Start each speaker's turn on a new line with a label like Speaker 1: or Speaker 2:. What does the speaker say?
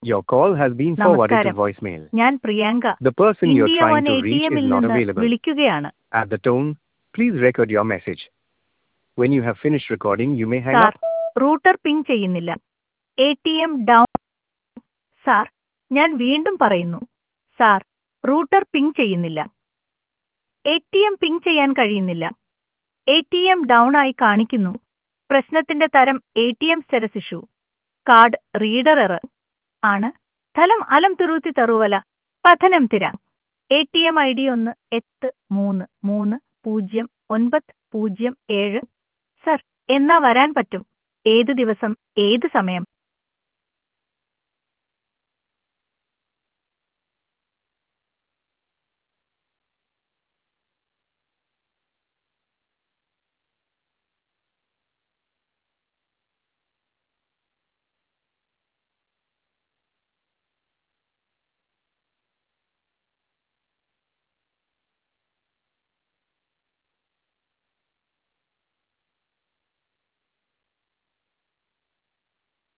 Speaker 1: Your call has been forwarded to
Speaker 2: നമസ്കാരം.
Speaker 1: voicemail.
Speaker 2: ഞാൻ Priyanka
Speaker 1: The person you're
Speaker 2: India
Speaker 1: trying
Speaker 2: one
Speaker 1: to
Speaker 2: A T
Speaker 1: reach
Speaker 2: എമ്മിൽ
Speaker 1: is not
Speaker 2: നിന്ന്
Speaker 1: available.
Speaker 2: വിളിക്കുകയാണ്
Speaker 1: At the tone, please record your message. When you have finished recording, you may hang
Speaker 2: sir
Speaker 1: up.
Speaker 2: Router ping ചെയ്യുന്നില്ല A T M down sir ഞാൻ വീണ്ടും പറയുന്നു sir router ping ചെയ്യുന്നില്ല A T M ping ചെയ്യാൻ കഴിയുന്നില്ല A T M down ആയി കാണിക്കുന്നു പ്രശ്നത്തിന്റെ തരം A T M status issue card reader error ആണ് സ്ഥലം അലം തുരുത്തി തറുവല പഥനം തിര A T M I D ഒന്ന് എട്ട് മൂന്ന് മൂന്ന് പൂജ്യം ഒൻപത് പൂജ്യം ഏഴ് സർ എന്നാ വരാൻ പറ്റും ഏത് ദിവസം ഏത് സമയം